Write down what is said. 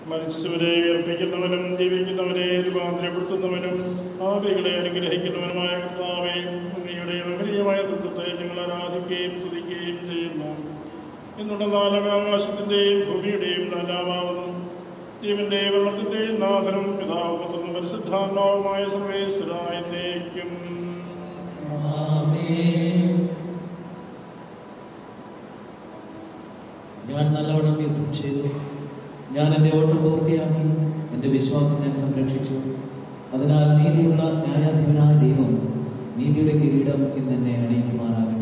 മരിച്ചവരെ ഉയർപ്പിക്കുന്നവനും ജീവിക്കുന്നവരെ രൂപാന്തരപ്പെടുത്തുന്നവനും ആവികളെ അനുഗ്രഹിക്കുന്നവനുമായ കർത്താവെ അങ്ങയുടെ മഹനീയമായ സത്യത്തെ ഞങ്ങൾ ആരാധിക്കുകയും സ്തുതിക്കുകയും ചെയ്യുന്നു എന്നുള്ള നാലക ആകാശത്തിൻ്റെയും ഭൂമിയുടെയും നാലാമാവുന്നു ജീവന്റെയും വെള്ളത്തിൻ്റെയും നാഥനും പിതാവ് പുത്രനും പരിശുദ്ധാത്മാവുമായ സർവേശ്വരായേക്കും ഞാൻ നല്ലവണ്ണം യുദ്ധം ചെയ്തു ഞാൻ എൻ്റെ ഓട്ടം പൂർത്തിയാക്കി എൻ്റെ വിശ്വാസം ഞാൻ സംരക്ഷിച്ചു അതിനാൽ നീതിയുള്ള ന്യായാധിപനായ ദൈവം നീതിയുടെ കിരീടം ഇന്ന് എന്നെ അണിയിക്കുമാറാകട്ടെ